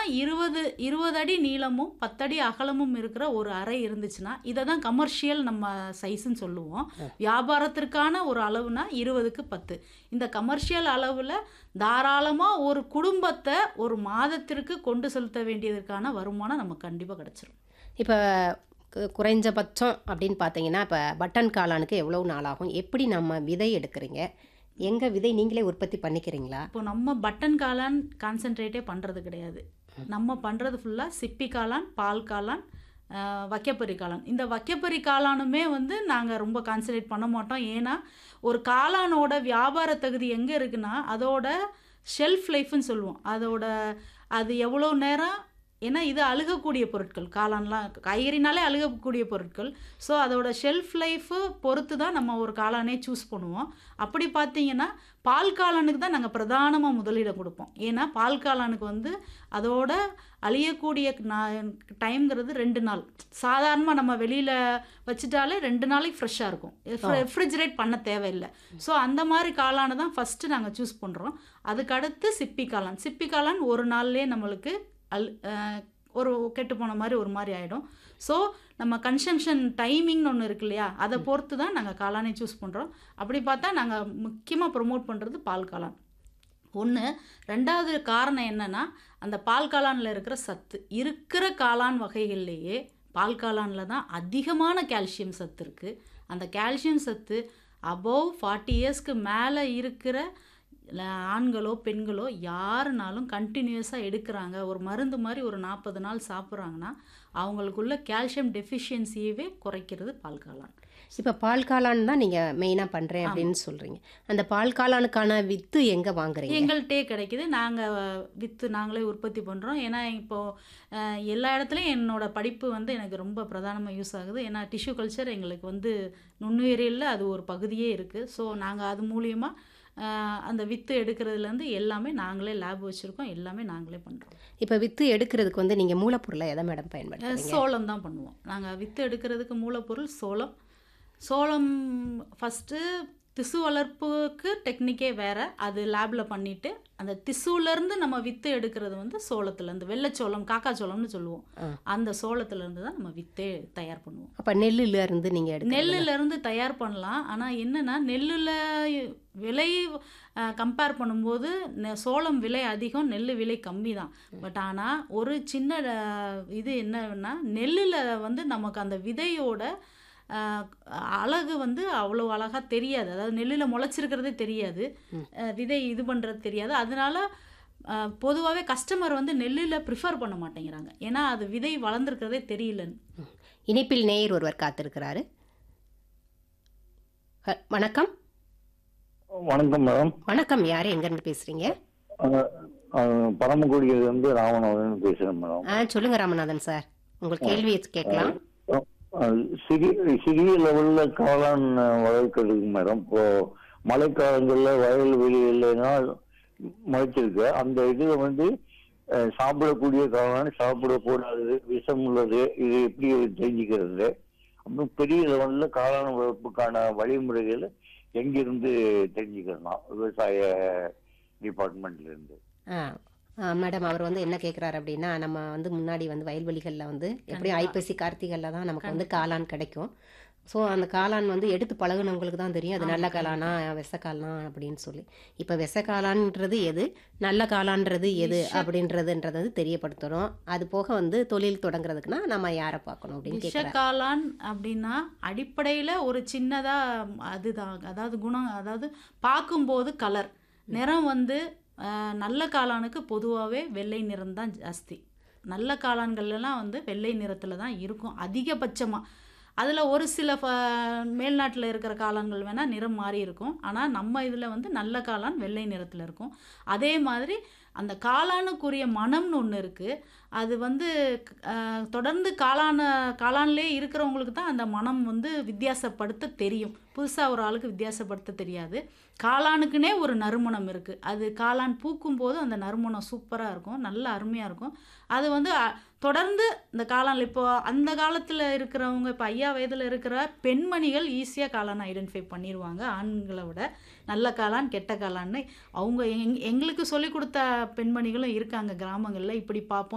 இருபது இருபது அடி நீளமும் பத்தடி அகலமும் இருக்கிற ஒரு அறை இருந்துச்சுன்னா இதை தான் கமர்ஷியல் நம்ம சைஸ்ன்னு சொல்லுவோம் வியாபாரத்திற்கான ஒரு அளவுனா இருபதுக்கு பத்து இந்த கமர்ஷியல் அளவில் தாராளமாக ஒரு குடும்பத்தை ஒரு மாதத்திற்கு கொண்டு செலுத்த வேண்டியதற்கான வருமானம் நமக்கு கண்டிப்பாக கிடச்சிரும் இப்போ கு- குறைஞ்சபட்சம் அப்படின்னு பார்த்தீங்கன்னா இப்போ பட்டன் காளானுக்கு எவ்வளோ நாள் ஆகும் எப்படி நம்ம விதை எடுக்கிறீங்க எங்கள் விதை நீங்களே உற்பத்தி பண்ணிக்கிறீங்களா இப்போ நம்ம பட்டன் காளான் கான்சென்ட்ரேட்டே பண்ணுறது கிடையாது நம்ம பண்ணுறது ஃபுல்லாக சிப்பி காளான் பால் காளான் ஆஹ், வக்கைப்பொரி காளான் இந்த வக்கைப்பொரி காளானுமே வந்து நாங்கள் ரொம்ப கான்சன்ட்ரேட் பண்ண மாட்டோம் ஏன்னா ஒரு காளானோட வியாபார தகுதி எங்கே இருக்குன்னா அதோட ஷெல்ஃப் லைஃப்னு சொல்லுவோம் அதோட அது எவ்வளோ நேரம் ஏன்னா இது அழுகக்கூடிய பொருட்கள் காளான்லாம் காய்கறினாலே அழுகக்கூடிய பொருட்கள் ஸோ அதோட ஷெல்ஃப் லைஃபு பொறுத்து தான் நம்ம ஒரு காளானே சூஸ் பண்ணுவோம் அப்படி பார்த்தீங்கன்னா பால் காளானுக்கு தான் நாங்கள் பிரதானமாக முதலிடம் கொடுப்போம் ஏன்னா பால் காளானுக்கு வந்து அதோட அழியக்கூடிய டைம்ங்கிறது ரெண்டு நாள் சாதாரணமாக நம்ம வெளியில் வச்சுட்டாலே ரெண்டு நாளைக்கு ஃப்ரெஷ்ஷாக இருக்கும் ரெஃப்ரிஜரேட் பண்ண தேவையில்லை ஸோ அந்த மாதிரி காளானை தான் ஃபஸ்ட்டு நாங்கள் சூஸ் பண்ணுறோம் அதுக்கடுத்து சிப்பி காளான் சிப்பி காளான் ஒரு நாள்லேயே நம்மளுக்கு அல் அஹ், ஒரு கெட்டு போன மாதிரி ஒரு மாதிரி ஆகிடும் ஸோ நம்ம கன்சம்ஷன் டைமிங்னு ஒன்று இருக்கு இல்லையா அதை பொறுத்து தான் நாங்கள் காளானை சூஸ் பண்ணுறோம் அப்படி பார்த்தா நாங்கள் முக்கியமாக ப்ரொமோட் பண்ணுறது பால் காளான் ஒன்று ரெண்டாவது காரணம் என்னன்னா அந்த பால் காளானில் இருக்கிற சத்து இருக்கிற காளான் வகைகள்லேயே பால் காளானில் தான் அதிகமான கால்சியம் சத்து இருக்குது அந்த கால்சியம் சத்து அபவ் ஃபார்ட்டி இயர்ஸ்க்கு மேலே இருக்கிற ல- ஆண்களோ பெண்களோ யாருனாலும் கண்டினியூஸாக எடுக்கிறாங்க ஒரு மருந்து மாதிரி ஒரு நாற்பது நாள் சாப்பிட்றாங்கன்னா அவங்களுக்குள்ள கால்சியம் டெஃபிஷியன்சியவே குறைக்கிறது பால் காளான் இப்போ பால் காளான் தான் நீங்கள் மெயினாக பண்ணுறேன் அப்படின்னு சொல்கிறீங்க அந்த பால் காளானுக்கான வித்து எங்கே வாங்குறீங்க எங்கள்கிட்டே கிடைக்குது நாங்கள் வித்து நாங்களே உற்பத்தி பண்ணுறோம் ஏன்னா இப்போது எல்லா இடத்துலையும் என்னோட படிப்பு வந்து எனக்கு ரொம்ப பிரதானமாக யூஸ் ஆகுது ஏன்னா டிஷ்யூ கல்ச்சர் எங்களுக்கு வந்து நுண்ணுயிரியலில் அது ஒரு பகுதியே இருக்குது ஸோ நாங்கள் அது மூலியமாக அந்த வித்து எடுக்கிறதுலேருந்து எல்லாமே நாங்களே லேப் வச்சுருக்கோம் எல்லாமே நாங்களே பண்ணுறோம் இப்போ வித்து எடுக்கிறதுக்கு வந்து நீங்கள் மூலப்பொருளை எதை மேடம் பயன்படுத்துறீங்க சோளம் தான் பண்ணுவோம் நாங்கள் வித்து எடுக்கிறதுக்கு மூலப்பொருள் சோளம் சோளம் ஃபஸ்ட்டு திசு வளர்ப்புக்கு டெக்னிக்கே வேறு அது லேபில் பண்ணிவிட்டு அந்த திசுலேருந்து நம்ம வித்து எடுக்கிறது வந்து சோளத்துலேருந்து வெள்ளைச்சோளம் காக்காச்சோளம்னு சொல்லுவோம் ஆ. அந்த சோளத்துலேருந்து தான் நம்ம வித்தே தயார் பண்ணுவோம் அப்போ நெல்லுல இருந்து நீங்கள் எடுக்க நெல்லுல இருந்து தயார் பண்ணலாம் ஆனால் என்னன்னா நெல்லில் விலை கம்பேர் பண்ணும்போது நெ- சோளம் விலை அதிகம் நெல் விலை கம்மி தான் பட் ஆனால் ஒரு சின்ன அஹ், இது என்னன்னா நெல்லில் வந்து நமக்கு அந்த விதையோட அஹ், அழகு வந்து அவ்வளோ அழகாக தெரியாது அதாவது நெல்லில் முளைச்சிருக்கிறதே தெரியாது அஹ், விதை இது பண்ணுறது தெரியாது அதனால பொதுவாகவே கஸ்டமர் வந்து நெல்லில் ப்ரிஃபர் பண்ண மாட்டேங்கிறாங்க ஏன்னா அது விதை வளர்ந்துருக்கிறதே தெரியலன்னு இணைப்பில் நேயர் ஒருவர் காத்திருக்கிறாரு ஹ- வணக்கம் வணக்கம் மேடம் வணக்கம் யார் எங்கேருந்து பேசுகிறீங்க அஹ், அஹ், பரமக்குடியில இருந்து ராமநாதன் பேசுறேன் மேடம் ஆ சொல்லுங்க ராமநாதன் சார் உங்கள் கேள்வியை கேட்கலாம் அஹ், சிறிய சிறிய லெவல்ல காளான் வளர்க்கறதுக்கு மேடம் இப்போ மழைக்காலங்கள்ல வயல் வெளியிலனா முளைச்சிருக்கு அந்த இதுல வந்து அஹ், சாப்பிடக்கூடிய காளான் சாப்பிடக்கூடாது விஷம் உள்ளது இது எப்படி தெரிஞ்சுக்கிறது அப்புறம் பெரிய லெவல்ல காளான் வளர்ப்புக்கான வழிமுறைகள் எங்கிருந்து தெரிஞ்சுக்கலாம் விவசாய டிபார்ட்மெண்ட்ல இருந்து ஆ ஆ, மேடம் அவர் வந்து என்ன கேட்குறாரு அப்படின்னா நம்ம வந்து முன்னாடி வந்து வயல்வெளிகளில் வந்து எப்படியும் ஐப்பசி கார்த்திகளில் தான் நமக்கு வந்து காளான் கிடைக்கும் ஸோ அந்த காளான் வந்து எடுத்து பழகுனவங்களுக்கு தான் தெரியும் அது நல்ல காளானா விஷ காளானா அப்படின்னு சொல்லி இப்போ விஷ காளான்ன்றது எது நல்ல காளான்றது எது அப்படின்றதுன்றது வந்து தெரியப்படுத்தணும் அது போக வந்து தொழில் தொடங்குறதுக்குன்னா நம்ம யாரை பார்க்கணும் அப்படின்னு கேட்குறாரு விஷக்காளான் அப்படின்னா அடிப்படையில் ஒரு சின்னதாக அதுதான் அதாவது குணம் அதாவது பார்க்கும்போது கலர் நிறம் வந்து அஹ், நல்ல காளானுக்கு பொதுவாகவே வெள்ளை நிறம் தான் ஜாஸ்தி நல்ல காளான்கள்லாம் வந்து வெள்ளை நிறத்தில் தான் இருக்கும் அதிகபட்சமாக அதில் ஒரு சில ஃப மேல்நாட்டில் இருக்கிற காளான்கள் வேணால் நிறம் மாறி இருக்கும் ஆனால் நம்ம இதில் வந்து நல்ல காளான் வெள்ளை நிறத்தில் இருக்கும் அதே மாதிரி அந்த காளானுக்குரிய மனம்னு ஒன்று இருக்குது அது வந்து அஹ், தொடர்ந்து காளான காளான்லேயே இருக்கிறவங்களுக்கு தான் அந்த மனம் வந்து வித்தியாசப்படுத்த தெரியும் புதுசாக ஒரு ஆளுக்கு வித்தியாசப்படுத்த தெரியாது காளானுக்குனே ஒரு நறுமணம் இருக்குது அது காளான் பூக்கும் போது அந்த நறுமணம் சூப்பராக இருக்கும் நல்ல அருமையாக இருக்கும் அது வந்து அ, தொடர்ந்து இந்த காளான் இப்போ அந்த காலத்தில் இருக்கிறவங்க இப்போ ஐயா வயதில் இருக்கிற பெண்மணிகள் ஈஸியாக காளான் ஐடென்டிஃபை பண்ணிடுவாங்க ஆண்களை விட நல்ல காளான் கெட்ட காளான்னு அவங்க எங் எங்களுக்கு சொல்லிக் கொடுத்த பெண்மணிகளும் இருக்காங்க கிராமங்களில் இப்படி பார்ப்போம்